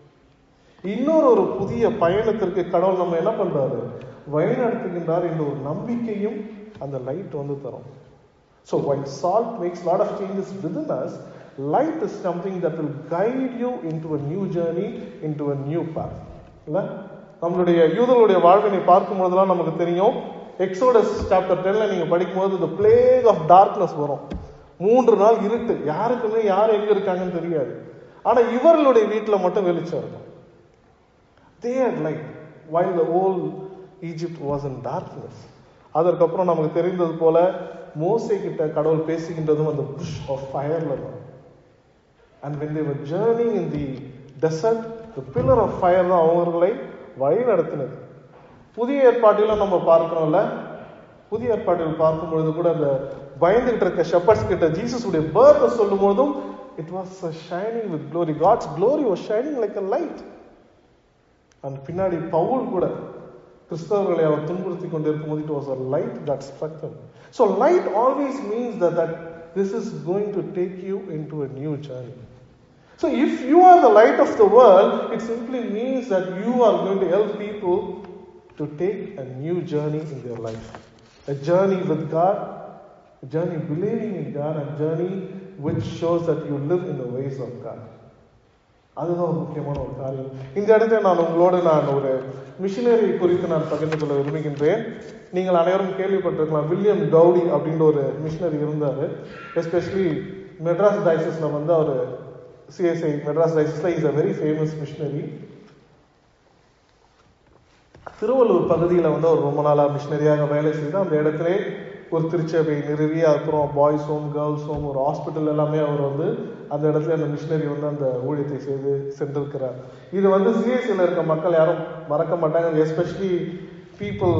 இன்னொரு ஒரு புதிய பயணத்திற்கு கடவுள் நம்ம என்ன பண்றாரு வழிநடத்துகின்றார் என்ற ஒரு நம்பிக்கையும் அந்த லைட் வந்து தரும் so while salt makes lot of changes within us light is something that will guide you into a new journey into a new path இல்ல நம்மளுடைய யூதர்களுடைய வாழ்வினை பார்க்கும் போதெல்லாம் நமக்கு தெரியும் எக்ஸோடஸ் சாப்டர் டென்ல நீங்க படிக்கும்போது இந்த பிளேக் ஆஃப் டார்க்னஸ் வரும் மூன்று நாள் இருட்டு யாருக்குமே யார் எங்க இருக்காங்கன்னு தெரியாது ஆனா இவர்களுடைய வீட்டுல மட்டும் வெளிச்சம் இருக்கும் தே had light while the whole Egypt was in darkness அதற்கப்புறம் நமக்கு தெரிந்தது போல மோசே கிட்ட கடவுள் பேசுகின்றதும் அந்த புஷ் ஆஃப் ஃபயர்ல தான் and when they were journeying in the desert the pillar of fire தான் அவர்களை வழி நடத்தினது புதிய ஏற்பாட்டிலும் நம்ம பார்க்கிறோம்ல புதிய ஏற்பாட்டில் பார்க்கும் பொழுது கூட அந்த பயந்துகிட்டு இருக்க ஷெப்பர்ட்ஸ் கிட்ட ஜீசஸ் உடைய பேர்த்தை சொல்லும் போதும் it was shining with glory God's glory was shining like a light and பின்னாடி பவுல் கூட கிறிஸ்தவர்களை அவர் துன்புறுத்தி கொண்டிருக்கும் போது it was a light that struck them so light always means that that this is going to take you into a new journey So if you are the light of the world, it simply means that you are going to help people to take a new journey in their life. A journey with God, a journey believing in God, a journey which shows that you live in the ways of God. அதுதான் ஒரு முக்கியமான ஒரு காரியம் இந்த இடத்துல நான் உங்களோடு நான் ஒரு மிஷினரி குறித்து நான் பகிர்ந்து கொள்ள விரும்புகின்றேன் நீங்கள் அனைவரும் கேள்விப்பட்டிருக்கலாம் வில்லியம் கவுடி அப்படின்ற ஒரு மிஷினரி இருந்தார் எஸ்பெஷலி மெட்ராஸ் டைசஸ்ல வந்து அவர் சிஎஸ்ஐ மெட்ராஸ் டைசஸ்ல is a very famous missionary Tiruvallur பகுதியில் வந்து அவர் ரொம்ப நாளாக மிஷினரியாக வேலை செய்து அந்த இடத்துல ஒரு திருச்சபை நிறுவி அப்புறம் பாய்ஸ் ஹோம் கேர்ள்ஸ் ஹோம் ஒரு ஹாஸ்பிட்டல் எல்லாமே அவர் வந்து அந்த இடத்துல அந்த மிஷினரி வந்து அந்த ஊழியத்தை செய்து சென்றிருக்கிறார் இது வந்து சிஎஸ்சியில் இருக்க மக்கள் யாரும் மறக்க மாட்டாங்க எஸ்பெஷலி பீப்புள்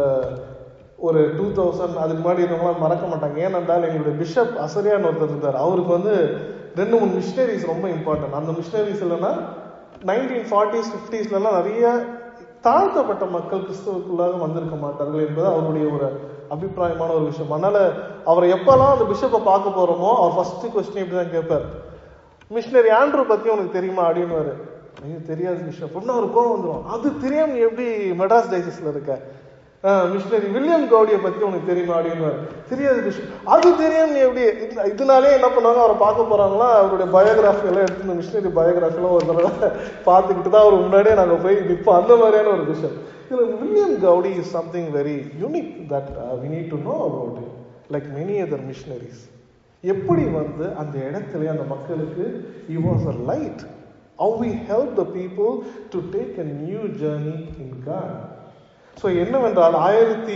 ஒரு டூ தௌசண்ட் அதுக்கு முன்னாடி இருந்தவங்களாம் மறக்க மாட்டாங்க ஏனென்றால் எங்களுடைய பிஷப் அசரியான் ஒருத்தர் இருந்தார் அவருக்கு வந்து ரெண்டு மூணு மிஷினரிஸ் ரொம்ப இம்பார்ட்டன்ட் அந்த மிஷினரிஸ் இல்லைன்னா நைன்டீன் ஃபார்ட்டிஸ் ஃபிஃப்டிஸ்லாம் நிறைய தாழ்த்தப்பட்ட மக்கள் கிறிஸ்தவத்துக்குள்ளாக வந்திருக்க மாட்டார்கள் என்பது அவருடைய ஒரு அபிப்பிராயமான ஒரு விஷயம் அதனால அவரை எப்பெல்லாம் அந்த பிஷப்பை பார்க்க போறோமோ அவர் ஃபர்ஸ்ட் கொஸ்டின் இப்படி தான் கேட்பார் மிஷினரி ஆண்ட்ரூ பத்தி உனக்கு தெரியுமா அப்படின்னு ஐயோ தெரியாது பிஷப் இன்னும் ஒரு கோவம் வந்துடும் அது தெரியாம நீ எப்படி மெட்ராஸ் டைசஸ்ல இருக்க மிஷினரி வில்லியம் கவுடியை பத்தி உனக்கு தெரியுமா அப்படின்னு தெரியாது பிஷப் அது தெரியாம நீ எப்படி இது- இதனாலே என்ன பண்ணாங்க அவரை பார்க்க போறாங்களா அவருடைய பயோகிராஃபி எல்லாம் எடுத்து இந்த மிஷினரி பயோகிராஃபி எல்லாம் ஒரு தடவை பார்த்துக்கிட்டு தான் அவர் முன்னாடியே நாங்க போய் நிற்போம் அந்த மாதிரியான ஒரு விஷயம் இதுல William Goudie is something very unique that we need to know about it like many other missionaries எப்படி வந்து அந்த இடத்துல அந்த மக்களுக்கு he was a light how we help the people to take a new journey in God so என்னவென்றால் ஆயிரத்தி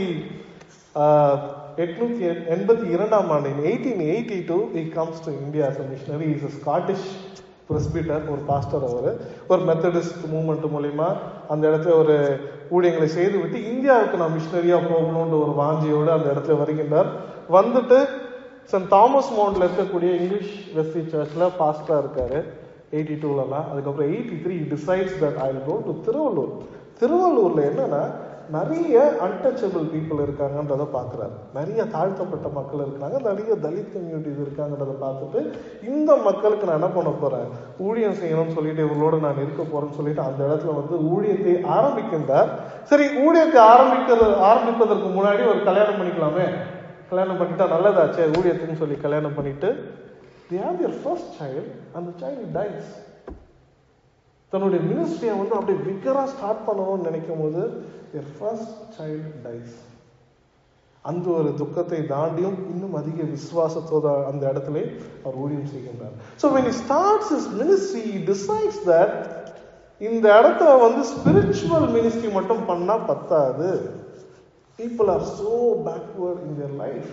எட்நூத்தி எண்பத்தி இரண்டாம் ஆண்டு eighteen eighty two he comes to India as a missionary is a Scottish presbyter ஒரு பாஸ்டர் அவர் ஒரு மெத்தடிஸ்ட் மூவ்மெண்ட் மூலியமா அந்த இடத்துல ஒரு ஊழியங்களை செய்து விட்டு இந்தியாவுக்கு நான் மிஷினரியா போகணுன்ற ஒரு வாஞ்சியோடு அந்த இடத்துல வருகின்றார் வந்துட்டு சென்ட் தாமஸ் மவுண்ட்ல இருக்கக்கூடிய இங்கிலீஷ் வெஸ்டி சர்ச்ல பாஸ்டரா இருக்காரு எயிட்டி டூலலாம் அதுக்கப்புறம் eighty three decides that I go to Tiruvallur திருவள்ளூர்ல என்னன்னா நிறைய அன்டச்சபிள் பீப்புள் இருக்காங்கன்றதை பார்க்குறாரு நிறைய தாழ்த்தப்பட்ட மக்கள் இருக்காங்க நிறைய தலித் கம்யூனிட்டிஸ் இருக்காங்கன்றதை பார்த்துட்டு இந்த மக்களுக்கு நான் என்ன பண்ண போறேன் ஊழியம் செய்யணும்னு சொல்லிட்டு இவங்களோட நான் இருக்க போறேன்னு சொல்லிட்டு அந்த இடத்துல வந்து ஊழியத்தை ஆரம்பிக்கின்றார் சரி ஊழியத்தை ஆரம்பிக்கிறது ஆரம்பிப்பதற்கு முன்னாடி ஒரு கல்யாணம் பண்ணிக்கலாமே கல்யாணம் பண்ணிட்டா நல்லதாச்சே ஊழியத்துக்குன்னு சொல்லி கல்யாணம் பண்ணிட்டு they have their first child and the child dies தன்னுடைய மினிஸ்ட்ரியை வந்து அப்படியே விகரா ஸ்டார்ட் பண்ணணும்னு நினைக்கும் போது their first child dies அந்த ஒரு துக்கத்தை தாண்டியும் இன்னும் அதிக விசுவாசத்தோட அந்த இடத்துல அவர் ஊழியம் செய்கின்றார் so when he starts his ministry he decides that இந்த இடத்துல வந்து ஸ்பிரிச்சுவல் மினிஸ்ட்ரி மட்டும் பண்ணா பத்தாது people are so backward in their life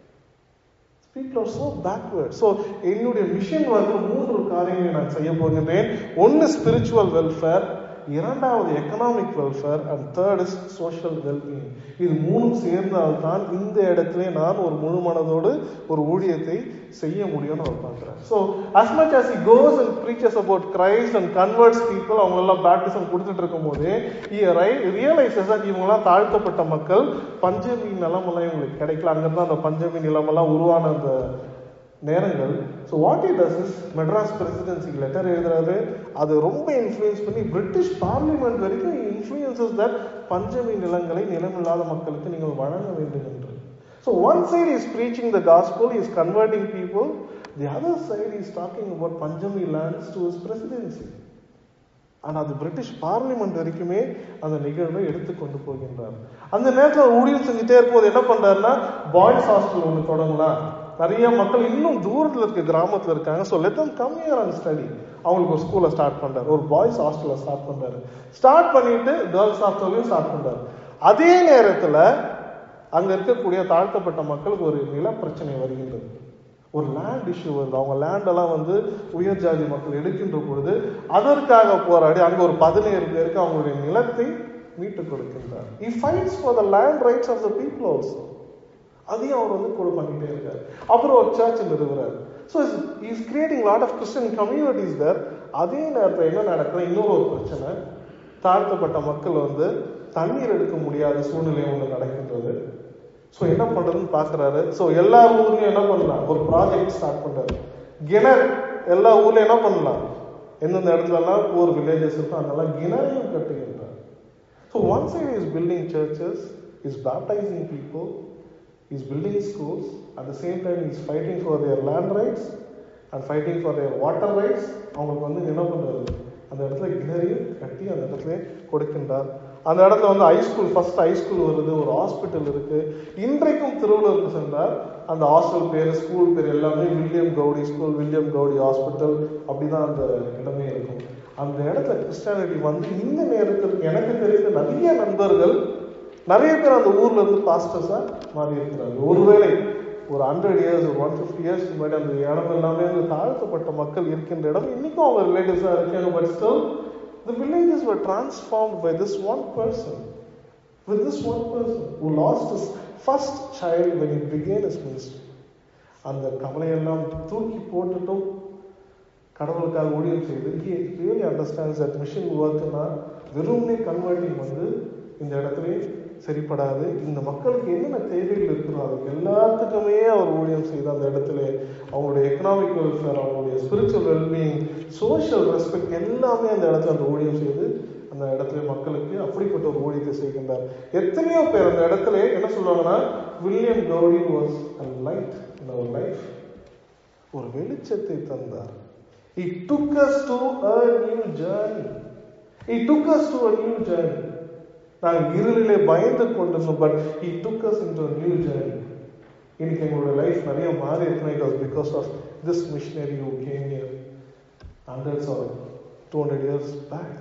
people are so backward so என்னுடைய மிஷன் வந்து மூன்று காரியங்களை நான் செய்ய போகின்றேன் ஒன்னு ஸ்பிரிச்சுவல் வெல்ஃபேர் இரண்டாவது economic welfare and third is social wellbeing இது மூணும் சேர்ந்தால்தான் இந்த இடத்துல நான் ஒரு முழு மனதோடு ஒரு ஊழியத்தை செய்ய முடியும்னு அவர் பார்க்குறேன் so as much as he goes and preaches about Christ and converts people அவங்களெல்லாம் பேப்டிசம் கொடுத்துட்டு இருக்கும்போது he realizes that இவங்கெல்லாம் தாழ்த்தப்பட்ட மக்கள் பஞ்சமி நிலமெல்லாம் இவங்களுக்கு கிடைக்கல அங்கே தான் அந்த பஞ்சமி நிலமெல்லாம் உருவான அந்த நேரங்கள் so what it does is Madras presidency letter எழுதுறாரு அது ரொம்ப இன்ஃப்ளூயன்ஸ் பண்ணி பிரிட்டிஷ் பார்லிமெண்ட் வரைக்கும் இன்ஃப்ளூயன்சஸ் தட் பஞ்சமி நிலங்களை நிலமில்லாத மக்களுக்கு நீங்கள் வழங்க வேண்டும் என்று so one side is preaching the gospel is converting people the other side is talking about panchami lands to is presidency ஆனா அது பிரிட்டிஷ் பார்லிமெண்ட் வரைக்குமே அந்த நிகழ்வை எடுத்து கொண்டு போகின்றார் அந்த நேரத்தில் ஊழியம் செஞ்சுட்டே இருக்கும்போது என்ன பண்றாருன்னா பாய்ஸ் ஹாஸ்டல் ஒன்று தொடங்கலாம் நிறைய மக்கள் இன்னும் தூரத்துல இருக்க கிராமத்துல இருக்காங்க so let them come here and study அவங்களுக்கு ஒரு ஸ்கூலை ஸ்டார்ட் பண்றாரு ஒரு பாய்ஸ் ஹாஸ்டலை ஸ்டார்ட் பண்றாரு ஸ்டார்ட் பண்ணிட்டு கேர்ள்ஸ் ஹாஸ்டலையும் ஸ்டார்ட் பண்றாரு அதே நேரத்துல அங்க இருக்கக்கூடிய தாழ்த்தப்பட்ட மக்களுக்கு ஒரு நில பிரச்சனை வருகின்றது ஒரு லேண்ட் இஷ்யூ வருது அவங்க லேண்டெல்லாம் வந்து உயர் ஜாதி மக்கள் எடுக்கின்ற பொழுது அதற்காக போராடி அங்க ஒரு பதினேழு பேருக்கு அவங்களுடைய நிலத்தை மீட்டு கொடுக்கின்றார் he fights for the land rights of the people also அதையும் அவர் வந்து கூட பண்ணிட்டே இருக்காரு அப்புறம் ஒரு சர்ச் நிறுவுறாரு so is creating lot of Christian communities there அதே நேரத்தில் என்ன நடக்குது இன்னொரு ஒரு பிரச்சனை தாழ்த்தப்பட்ட மக்கள் வந்து தண்ணீர் எடுக்க முடியாத சூழ்நிலை ஒன்று நடக்கின்றது ஸோ என்ன பண்றதுன்னு பார்க்குறாரு ஸோ எல்லா ஊர்லயும் என்ன பண்ணலாம் ஒரு ப்ராஜெக்ட் ஸ்டார்ட் பண்றாரு கிணறு எல்லா ஊர்லயும் என்ன பண்ணலாம் எந்தெந்த இடத்துலலாம் ஒரு வில்லேஜஸ் இருக்கோ அங்கெல்லாம் கிணறையும் கட்டுகின்றார் so one side is building churches is baptising people is building schools at the same time is fighting for their land rights and fighting for their water rights அவங்களுக்கு வந்து என்ன பண்றது அந்த இடத்துல கிணறையும் கட்டி அந்த இடத்துல கொடுக்கின்றார் அந்த இடத்துல வந்து ஹைஸ்கூல் ஃபர்ஸ்ட் ஹைஸ்கூல் வருது ஒரு ஹாஸ்பிட்டல் இருக்கு இன்றைக்கும் திருவள்ளூருக்கு சென்றால் அந்த ஹாஸ்டல் பேர் ஸ்கூல் பேர் எல்லாமே William Goudie school William Goudie hospital அப்படிதான் அந்த இடமே இருக்கும் அந்த இடத்துல கிறிஸ்டியானிட்டி வந்து இந்த நேரத்தில் எனக்கு தெரிந்த நிறைய நண்பர்கள் நிறைய பேர் அந்த ஊர்ல இருந்து பாஸ்டர்ஸா மாறி இருக்கிறாங்க ஒருவேளை ஒரு ஹண்ட்ரட் இயர்ஸ் ஒரு ஒன் ஃபிஃப்டி இயர்ஸ் முன்னாடி அந்த இடம் எல்லாமே வந்து தாழ்த்தப்பட்ட மக்கள் இருக்கின்ற இடம் இன்னைக்கும் அவங்க ரிலேட்டிவ்ஸா இருக்காங்க but still the villages were transformed by this one person with this one person who lost his first child when he began his ministry அந்த கவலையெல்லாம் தூக்கி போட்டுட்டும் கடவுளுக்காக ஊழியம் செய்து he really understands that mission workனா வெறுமனே கன்வெர்ட்டிங் வந்து இந்த இடத்துல சரிப்படாது இந்த மக்களுக்கு என்னென்ன தேவைகள் இருக்கிறோ அது எல்லாத்துக்குமே அவர் ஊழியம் செய்து அந்த இடத்துல அவங்களுடைய எக்கனாமிக் வெல்ஃபேர் அவங்களுடைய ஸ்பிரிச்சுவல் வெல்பீயிங் சோஷியல் ரெஸ்பெக்ட் எல்லாமே அந்த இடத்துல அந்த ஊழியம் செய்து அந்த இடத்துல மக்களுக்கு அப்படிப்பட்ட ஒரு ஊழியத்தை செய்கின்றார் எத்தனையோ பேர் அந்த இடத்துல என்ன சொல்றாங்கன்னா William Goudie was a light in our life ஒரு வெளிச்சத்தை தந்தார் He took us to a new journey. He took us to a new journey. நாங்கள் இருளிலே பயந்து கொண்டிருந்தோம் but he took us into a new journey. இன்னைக்கு எங்களோட லைஃப் நிறைய மாறி இருக்குன்னா it was because of this missionary who came here hundreds or 200 years back.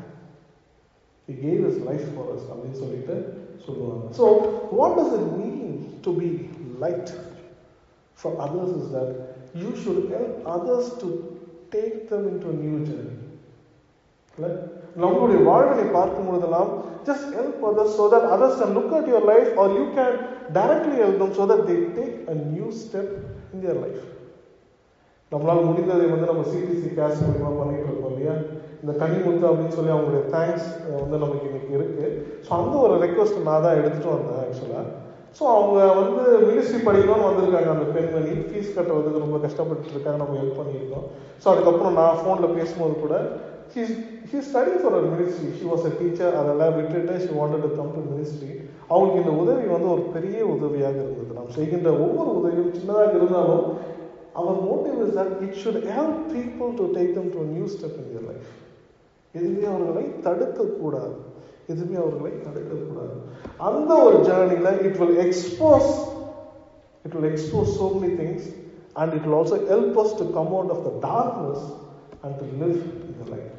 He gave his life for us அப்படின்னு சொல்லிட்டு சொல்லுவாங்க so what does it mean to be light for others is that you should help others to take them into a new journey. இல்ல? நம்மளுடைய வாழ்வினை பார்க்கும் பொழுதெல்லாம் just help others so that others can look at your life or you can directly help them so that they take a new step in their life. நம்மளால முடிந்ததை வந்து நம்ம சிடிசி கேஸ் மூலியமா பண்ணிட்டு இருக்கோம் இல்லையா இந்த கனிமுத்து அப்படின்னு சொல்லி அவங்களுடைய தேங்க்ஸ் வந்து நமக்கு இன்னைக்கு இருக்கு ஸோ அந்த ஒரு ரெக்வஸ்ட் நான் தான் எடுத்துட்டு வந்தேன் ஆக்சுவலா ஸோ அவங்க வந்து மினிஸ்ட்ரி படிக்கணும்னு வந்திருக்காங்க அந்த பெண்மணி ஃபீஸ் கட்டுறதுக்கு ரொம்ப கஷ்டப்பட்டு இருக்காங்க நம்ம ஹெல்ப் பண்ணியிருக்கோம் ஸோ அதுக்கப்புறம் நான் ஃபோனில் பேசும்போது கூட he's he study for a ministry she was a teacher அதெல்லாம் விட்டுட்டு she wanted to come to ministry அவங்களுக்கு இந்த உதவி வந்து ஒரு பெரிய உதவியாக இருந்தது நாம் செய்கின்ற ஒவ்வொரு உதவியும் சின்னதாக இருந்தாலும் அவர் motive is that it should help people to take them to new step in your life எதுவுமே அவர்களை தடுக்கக்கூடாது எதுவுமே அவர்களை தடுக்கக்கூடாது அந்த ஒரு ஜேர்னில it will expose it will expose so many things and it will also help us to come out of the darkness and to live in the life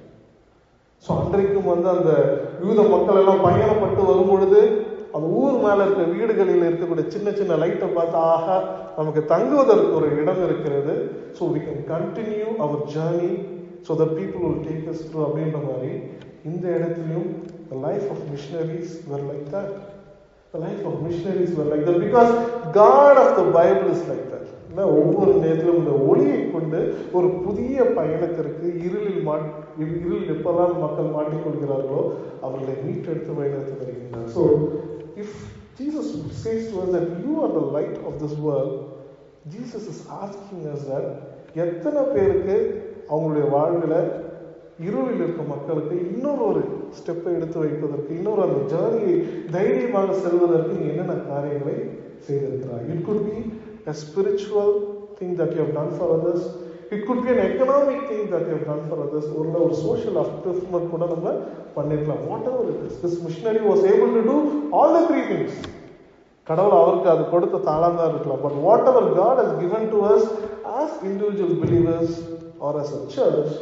so அன்றைக்கும் வந்து அந்த யூத மக்கள் எல்லாம் பயணப்பட்டு வரும் பொழுது அந்த ஊர் மேல இருக்க வீடுகளில் இருக்கக்கூடிய சின்ன சின்ன லைட்டை பார்த்து ஆஹா நமக்கு தங்குவதற்கு ஒரு இடம் இருக்கிறது so we can continue our journey so the people will take us through அப்படின்ற மாதிரி இந்த இடத்துலையும் the life of missionaries were like that the life of missionaries were like that because God of the Bible is like that இல்ல, ஒவ்வொரு நேரத்திலும் இந்த ஒளியை கொண்டு ஒரு புதிய பயணத்திற்கு இருளில் மாட் இருளில் எப்பெல்லாம் மக்கள் மாட்டிக்கொள்கிறார்களோ அவர்களை மீட்டெடுத்து வழிநடத்தி வருகின்றார் so if Jesus says to us that you are the light of this world Jesus is asking us that எத்தனை பேருக்கு அவங்களுடைய வாழ்வில் இருளில் இருக்க மக்களுக்கு இன்னொரு ஒரு ஸ்டெப்பை எடுத்து வைப்பதற்கு இன்னொரு அந்த ஜேர்னியை தைரியமாக செல்வதற்கு நீ என்னென்ன காரியங்களை செய்திருக்கிறாய் it could be a spiritual thing that you have done for others it could be an economic thing that you have done for others ஒரு ஒரு social upliftment கூட நம்ம பண்ணிருக்கலாம் whatever it is this missionary was able to do all the three things கடவுள் அவருக்கு அது கொடுத்த தாளம் தான் இருக்கலாம் but whatever God has given to us as individual believers or as a church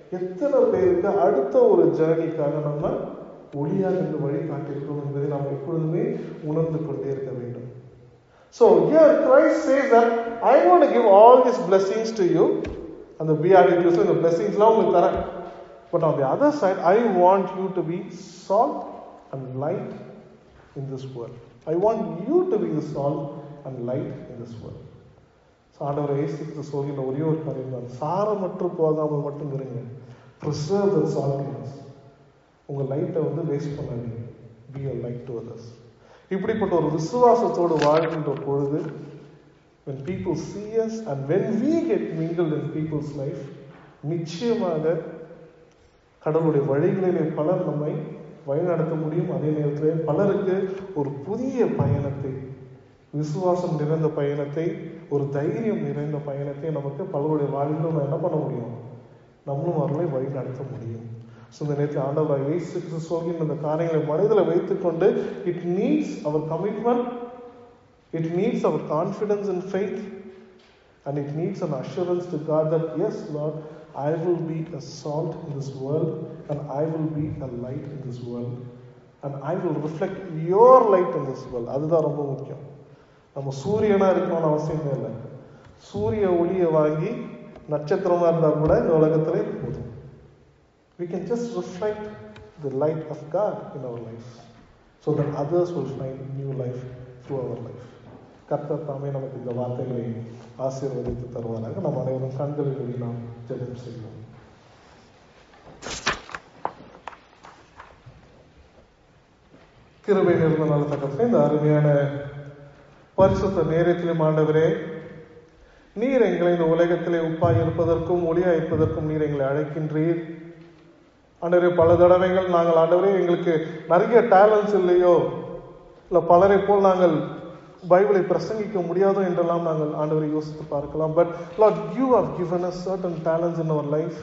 எத்தனை பேருக்கு அடுத்த ஒரு ஜேர்னிக்காக நம்ம ஒளியாக இருந்து வழி காட்டியிருக்கிறோம் என்பதை நாம் எப்பொழுதுமே உணர்ந்து கொண்டே இருக்க வேண்டும் So here Christ says that I want to give all these blessings to you. அந்த beatitudes இந்த blessings-லாம் உங்களுக்கு தரேன் But on the other side, I want you to be salt and light in this world. I want you to be the salt and light in this world. So, ஆண்டவர் இயேசுக்கு சொல்கின்ற ஒரே ஒரு காரியம் தான் சாரமற்று போகாமல் மட்டும் இருங்க preserve the saltiness உங்க லைட்டை வந்து வேஸ்ட் பண்ணாதீங்க be a light to others இப்படிப்பட்ட ஒரு விசுவாசத்தோடு வாழ்கின்ற பொழுது when people see us and when we get mingled in people's life நிச்சயமாக கடவுளுடைய வழிகளிலே பலர் நம்மை வழிநடத்த முடியும் அதே நேரத்தில் பலருக்கு ஒரு புதிய பயணத்தை விசுவாசம் நிறைந்த பயணத்தை ஒரு தைரியம் நிறைந்த பயணத்தை நமக்கு பலருடைய வாழ்வில் நம்ம என்ன பண்ண முடியும் நம்மளும் அவர்களை வழி நடத்த முடியும் ஸோ இந்த நேரத்தில் ஆண்டவர் இயேசு கிறிஸ்து சொல்கின்ற இந்த காரியங்களை மனதில் வைத்துக்கொண்டு it needs our commitment it needs our confidence in faith and it needs an assurance to God that yes, Lord, I will be a salt in this world and I will be a light in this world and I will reflect your light in this world. அதுதான் ரொம்ப முக்கியம் நம்ம சூரியனா இருக்கணும்னு அவசியமே இல்லை சூரிய ஒளியை வாங்கி நட்சத்திரமா இருந்தா கூட இந்த உலகத்திலே போதும் we can just reflect the light of God in our life so that others will find new life through our life. கர்த்தர் தாமே நமக்கு இந்த வார்த்தைகளை ஆசீர்வதித்து தருவாராக நம் அனைவரும் கண்களை மூடி நாம் ஜெபம் செய்வோம் கிருபை நிறுவன நல்ல தகப்பே இந்த அருமையான பரிசுத்த நேரத்திலும் ஆண்டவரே நீர் எங்களை இந்த உலகத்திலே உப்பாய் இருப்பதற்கும் ஒளியாய் இருப்பதற்கும் நீர் எங்களை அழைக்கின்றீர் ஆண்டவரே பல தடவைகள் நாங்கள் ஆண்டவரே எங்களுக்கு நிறைய டேலண்ட்ஸ் இல்லையோ இல்ல பலரை போல் நாங்கள் பைபிளை பிரசங்கிக்க முடியாதோ என்றெல்லாம் நாங்கள் ஆண்டவரை யோசித்து பார்க்கலாம் but Lord you have given us certain talents in our life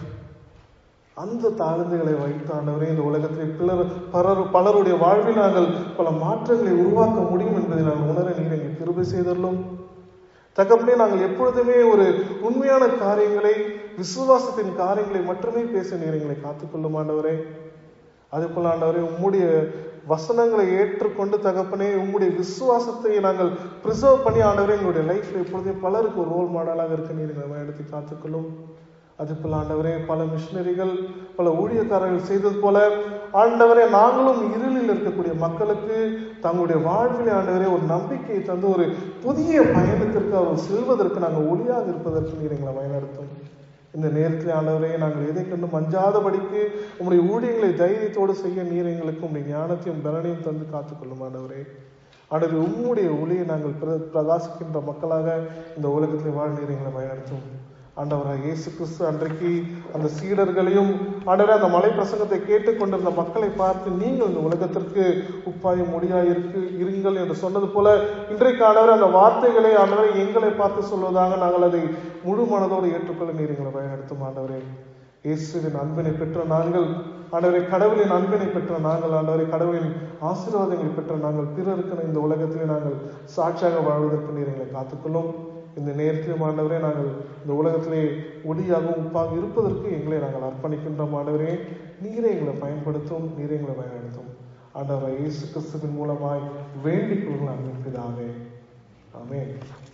அந்த தாழ்ந்துகளை வைத்து ஆண்டவரே இந்த உலகத்தில் பிறர் பலர் பலருடைய வாழ்வில் நாங்கள் பல மாற்றங்களை உருவாக்க முடியும் என்பதை நாங்கள் உணர நீர் எங்கள் கிருபை செய்தள்ளும் தகப்பனே நாங்கள் எப்பொழுதுமே ஒரு உண்மையான காரியங்களை விசுவாசத்தின் காரியங்களை மட்டுமே பேச நீர் எங்களை காத்துக்கொள்ளும் ஆண்டவரே அதே போல ஆண்டவரே உம்முடைய வசனங்களை ஏற்றுக்கொண்டு தகப்பனே உம்முடைய விசுவாசத்தை நாங்கள் ப்ரிசர்வ் பண்ணி ஆண்டவரே எங்களுடைய லைஃப்ல எப்பொழுதே பலருக்கு ஒரு ரோல் மாடலாக இருக்க நீர் எங்களை எடுத்து காத்துக்கொள்ளும் அதே போல ஆண்டவரே பல மிஷினரிகள் பல ஊழியக்காரர்கள் செய்தது போல ஆண்டவரே நாங்களும் இருளில் இருக்கக்கூடிய மக்களுக்கு தங்களுடைய வாழ்விலே ஆண்டவரே ஒரு நம்பிக்கையை தந்து ஒரு புதிய பயணத்திற்கு அவர் செல்வதற்கு நாங்கள் ஒளியாக இருப்பதற்கு நீர் எங்களை வழிநடத்தும் இந்த நேரத்தில் ஆண்டவரே நாங்கள் எதை கண்டு மஞ்சாதபடிக்கு உங்களுடைய ஊழியங்களை தைரியத்தோடு செய்ய நீர் எங்களுக்கு உங்களுடைய ஞானத்தையும் பலனையும் தந்து காத்துக்கொள்ளும் ஆண்டவரே ஆண்டவரே உம்முடைய ஒளியை நாங்கள் பிர- பிரகாசிக்கின்ற மக்களாக இந்த உலகத்தில் வாழ் நீர் எங்களை வழிநடத்தும் ஆண்டவராக இயேசு கிறிஸ்து அன்றைக்கு அந்த சீடர்களையும் ஆண்டவரே அந்த மலை பிரசங்கத்தை கேட்டுக்கொண்டிருந்த மக்களை பார்த்து நீங்கள் இந்த உலகத்திற்கு உப்பாயும் மொழியாய் இருக்கு இருங்கள் என்று சொன்னது போல இன்றைக்கு ஆண்டவரே அந்த வார்த்தைகளை ஆண்டவரை எங்களை பார்த்து சொல்வதாக நாங்கள் அதை முழு மனதோடு ஏற்றுக்கொள்ள நீர் எங்களை வழிநடத்தும் ஆண்டவரே இயேசுவின் அன்பினை பெற்ற நாங்கள் ஆண்டவரை கடவுளின் அன்பினை பெற்ற நாங்கள் ஆண்டவரை கடவுளின் ஆசீர்வாதங்களை பெற்ற நாங்கள் பிறருக்கு இந்த உலகத்திலே நாங்கள் சாட்சியாக வாழ்வதற்கு நீர் எங்களை காத்துக்கொள்ளும் இந்த நேரத்திலும் ஆண்டவரே நாங்கள் இந்த உலகத்திலே ஒளியாகவும் உப்பாக இருப்பதற்கு எங்களை நாங்கள் அர்ப்பணிக்கின்றோம் ஆண்டவரே நீரை எங்களை பயன்படுத்தும் நீரை எங்களை பயன்படுத்தும் ஆண்டவரை இயேசு கிறிஸ்துவின் மூலமாய் வேண்டிக் கொள்ளுங்கள் அன்பின் பிதாவே ஆமென்